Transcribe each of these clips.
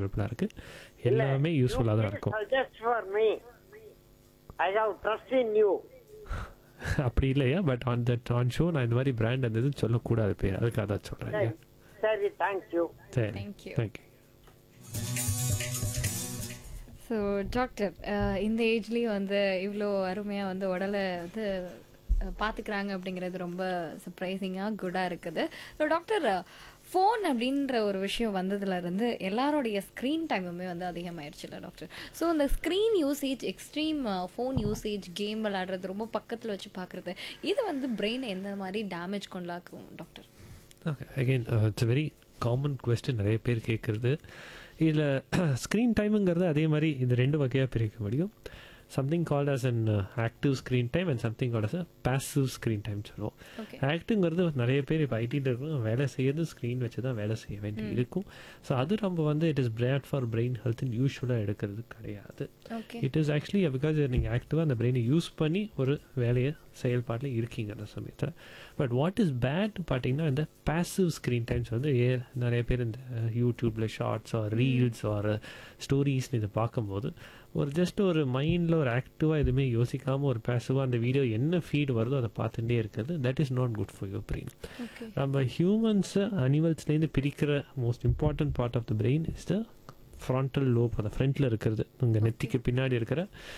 அவைலபிளாக இருக்குது எல்லாமே யூஸ்ஃபுல்லாக தான் இருக்கும் Suggest for me. I have trust in you. அப்படி இல்லையா but on that on show நான் இந்த மாதிரி பிராண்ட் அந்த இது சொல்லக்கூடாது பேர் அதுக்காக தான் சொல்கிறேன் சரி சரி தேங்க்யூ சரி Thank you. Thank you so doctor இந்த ஏஜ்லேயும் வந்து இவ்வளோ அருமையாக வந்து உடலை வந்து அஹ், பார்த்துக்கிறாங்க அப்படிங்கிறது ரொம்ப சர்ப்ரைசிங்காக குட்டாக இருக்குது ஸோ டாக்டர் ஃபோன் அப்படின்ற ஒரு விஷயம் வந்ததுல இருந்து எல்லாருடைய ஸ்க்ரீன் டைமுமே வந்து அதிகமாயிருச்சுல்ல டாக்டர் ஸோ இந்த screen usage extreme phone usage game விளையாடுறது ரொம்ப பக்கத்தில் வச்சு பார்க்குறது இது வந்து பிரெயின் எந்த மாதிரி டேமேஜ் கொண்டாக்கும் doctor okay again it's very common question நிறைய பேர் கேட்குறது இதில் ஸ்க்ரீன் டைமுங்கிறது அதே மாதிரி இது ரெண்டு வகையாக பிரிக்க முடியும் something called as an active screen time and something called as a passive screen time சொல்லுவோம் ஓகே ஆக்டிங்கிறது நிறைய பேர் இப்போ ஐடியில் இருக்கும் வேலை செய்யறது ஸ்க்ரீன் வச்சு தான் வேலை செய்ய வேண்டி இருக்கும் ஸோ அது நம்ம வந்து it is broad for brain ஹெல்த்னு யூஸ்வலாக எடுக்கிறது கிடையாது okay it is actually because நீங்கள் ஆக்டிவாக அந்த பிரெயினை யூஸ் பண்ணி ஒரு வேலையை செயல்பாட்டில் இருக்கீங்க அந்த சமயத்தில் பட் வாட் இஸ் பேட் பார்த்தீங்கன்னா இந்த பாசிவ் ஸ்க்ரீன் டைம்ஸ் வந்து ஏ நிறைய பேர் இந்த யூடியூப்பில் ஷார்ட்ஸ் ஆர் ரீல்ஸ் ஆர் ஸ்டோரிஸ்னு இதை பார்க்கும்போது ஒரு ஜஸ்ட் ஒரு மைண்டில் ஒரு ஆக்டிவாக எதுவுமே யோசிக்காமல் ஒரு பாசிவாக அந்த வீடியோ என்ன ஃபீட் வருதோ அதை பார்த்துட்டே இருக்கிறது that is not good for your brain okay நம்ம ஹியூமன்ஸை அனிமல்ஸ்லேருந்து பிரிக்கிற most important part of the brain is the frontal lobe அந்த ஃப்ரண்ட்டில் இருக்கிறது உங்கள் நெத்திக்கு பின்னாடி இருக்கிற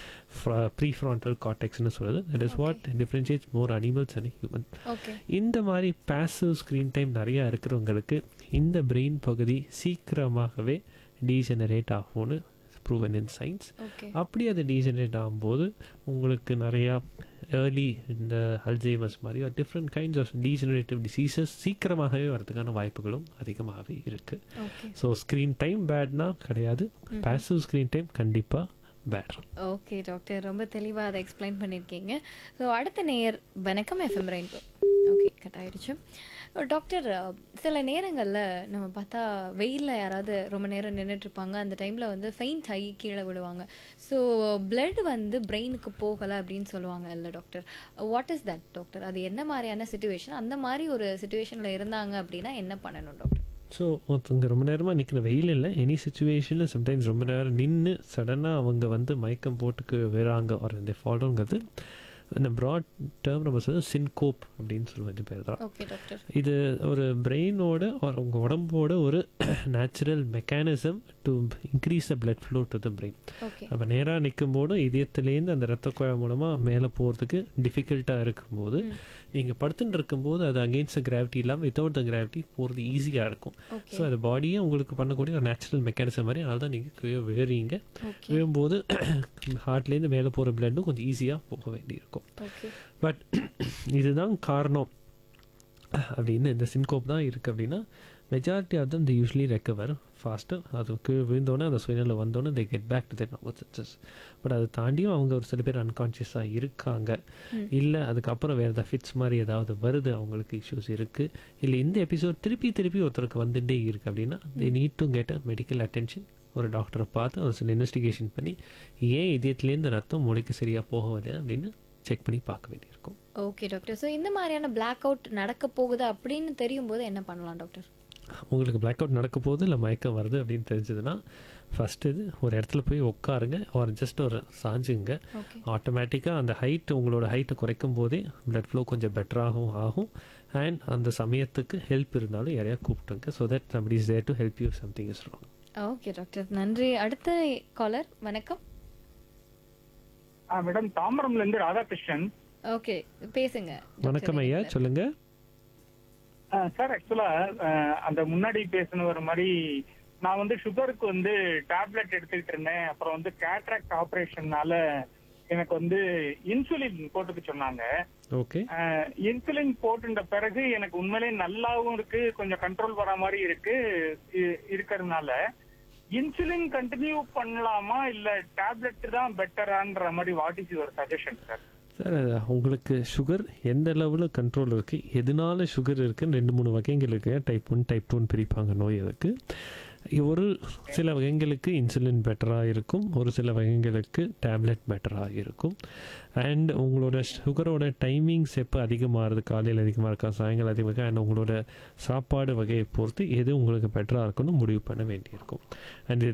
ப்ரீ ஃப்ரான்டல் காட்டெக்ஸ்னு சொல்கிறது that is what differentiates more animals and human okay இந்த மாதிரி பாசிவ் ஸ்க்ரீன் டைம் நிறையா இருக்கிறவங்களுக்கு இந்த பிரெயின் பகுதி சீக்கிரமாகவே டீஜெனரேட் ஆகும்னு ப்ரூவன் இன் சயின்ஸ் ஓகே அப்படி அது டீஜெனரேட் ஆகும்போது உங்களுக்கு நிறையா ஏர்லி இந்த அல்ஜைமஸ் மாதிரி different kinds of degenerative diseases சீக்கிரமாகவே வரதுக்கான வாய்ப்புகளும் அதிகமாகவே இருக்குது ஓகே ஸோ ஸ்க்ரீன் டைம் பேட்னா கிடையாது பாசிவ் ஸ்க்ரீன் டைம் கண்டிப்பாக பேட் ஓகே டாக்டர் ரொம்ப தெளிவாக அதை எக்ஸ்பிளைன் பண்ணியிருக்கீங்க ஸோ அடுத்த நேயர் வணக்கம் எஃப்எம் ரெயின்போ ஓகே கட் ஆயிடுச்சு டாக்டர் சில நேரங்களில் நம்ம பார்த்தா வெயிலில் யாராவது ரொம்ப நேரம் நின்றுட்டு இருப்பாங்க அந்த டைமில் வந்து ஃபெயிண்ட் ஆகி கீழே விடுவாங்க ஸோ blood வந்து பிரெயினுக்கு போகலை அப்படின்னு சொல்லுவாங்க இல்லை doctor what is that doctor அது என்ன மாதிரியான சுச்சுவேஷன் அந்த மாதிரி ஒரு சுச்சுவேஷனில் இருந்தாங்க அப்படின்னா என்ன பண்ணணும் டாக்டர் ஸோ ஒருத்தவங்க ரொம்ப நேரமாக நிற்கிற வெயில் இல்லை எனி சுச்சுவேஷனில் சம்டைம்ஸ் ரொம்ப நேரம் நின்று சடனாக அவங்க வந்து மயக்கம் போட்டுக்கு வராங்க ஒரு இந்த ஃபாலோங்கிறது இந்த ப்ராட் டேர்ம் நம்ம சொல்ல சின்கோப் அப்படின்னு சொல்லுவோம் இது பேர் தான் ஓகே டாக்டர் இது ஒரு பிரெயினோட ஒரு உங்கள் உடம்போட ஒரு natural mechanism to increase the blood flow to the brain okay நம்ம நேராக நிற்கும் போது இதயத்துலேருந்து அந்த ரத்த குழாய் மூலமாக மேலே போகிறதுக்கு டிஃபிகல்ட்டாக இருக்கும்போது நீங்கள் படுத்துட்டு இருக்கும்போது அது அகெயின்ஸ்ட் கிராவிட்டி இல்லாமல் வித்தவுட் த கிராவிட்டி போகிறது ஈஸியாக இருக்கும் ஓகே ஸோ அது பாடியே உங்களுக்கு பண்ணக்கூடிய ஒரு நேச்சுரல் மெக்கானிசம் மாதிரி அதனால தான் நீங்கள் கீழே விழுறீங்க ஓகே விழும்போது ஹார்ட்லேருந்து மேலே போகிற பிளட்டும் கொஞ்சம் ஈஸியாக போக வேண்டியிருக்கும் ஓகே பட் இதுதான் காரணம் அப்படின்னு இந்த சின்கோப் தான் இருக்குது அப்படின்னா majority of them the usually recover fast அது கீழே விழுந்தோடனே அந்த சுயநிலை வந்தோடனே they get back to that number success but அதை தாண்டியும் அவங்க ஒரு சில பேர் அன்கான்ஷியஸாக இருக்காங்க இல்லை அதுக்கப்புறம் வேறு ஏதாவது ஃபிட்ஸ் மாதிரி ஏதாவது வருது அவங்களுக்கு இஷ்யூஸ் இருக்குது இல்லை இந்த எபிசோட் திருப்பி திருப்பி ஒருத்தருக்கு வந்துட்டே இருக்குது அப்படின்னா they need to get a medical attention ஒரு டாக்டரை பார்த்து ஒரு சில இன்வெஸ்டிகேஷன் பண்ணி ஏன் இதயத்துலேருந்து ரத்தம் மூளைக்கு சரியாக போகவில்லை அப்படின்னு செக் பண்ணி பார்க்க வேண்டியிருக்கும் ஓகே டாக்டர் ஸோ இந்த மாதிரியான பிளாக் அவுட் நடக்க போகுது அப்படின்னு தெரியும் போது என்ன பண்ணலாம் டாக்டர் உங்களுக்கு பிளாக் அவுட் நடக்க போகுது இல்லை மயக்கம் வருது அப்படின்னு தெரிஞ்சதுன்னா ஃபஸ்ட்டு இது ஒரு இடத்துல போய் உட்காருங்க ஒரு ஜஸ்ட் ஒரு சாஞ்சுங்க ஓகே ஆட்டோமேட்டிக்காக அந்த ஹைட் உங்களோட ஹைட்டை குறைக்கும் போதே blood flow கொஞ்சம் பெட்டராகவும் ஆகும் அண்ட் அந்த சமயத்துக்கு ஹெல்ப் இருந்தாலும் யாரையா கூப்பிட்டுங்க so that somebody is there to help you if something is wrong okay doctor நன்றி அடுத்த காலர் வணக்கம் ஆ மேடம் தாம்பரம்ல இருந்து ராதாகிருஷ்ணன் ஓகே பேசுங்க வணக்கம் ஐயா சொல்லுங்க ஆ, சார் ஆக்சுவலா அந்த முன்னாடி பேசினவர் மாதிரி நான் வந்து சுகருக்கு வந்து டேப்லெட் எடுத்துக்கிட்டு இருந்தேன் அப்புறம் வந்து கேட்ராக்ட் ஆபரேஷன்னால எனக்கு வந்து இன்சுலின் போட்டுக்க சொன்னாங்க ஓகே இன்சுலின் போட்டுட்ட பிறகு எனக்கு உண்மையிலே நல்லாவும் இருக்கு கொஞ்சம் கண்ட்ரோல் வர மாதிரி இருக்கு இ- இருக்கறதுனால இன்சுலின் கண்டினியூ பண்ணலாமா இல்ல டேப்லெட் தான் பெட்டரான்ற மாதிரி what is your suggestion sir sir உங்களுக்கு சுகர் எந்த லெவலில் கண்ட்ரோல் இருக்குது எதனால சுகர் இருக்குன்னு ரெண்டு மூணு வகைகள் இருக்கு டைப் ஒன் டைப் டூன்னு பிரிப்பாங்க நோய் அதுக்கு ஒரு சில வகைங்களுக்கு இன்சுலின் பெட்டராக இருக்கும் ஒரு சில வகைங்களுக்கு டேப்லெட் பெட்டராக இருக்கும் அண்ட் உங்களோட சுகரோட டைமிங்ஸ் எப்போ அதிகமாகிறது காலையில் அதிகமாக இருக்கா சாயங்காலம் அதிகமாக இருக்கா அண்ட் உங்களோட சாப்பாடு வகையை பொறுத்து எது உங்களுக்கு பெட்டராக இருக்குன்னு முடிவு பண்ண வேண்டியிருக்கும் அண்ட்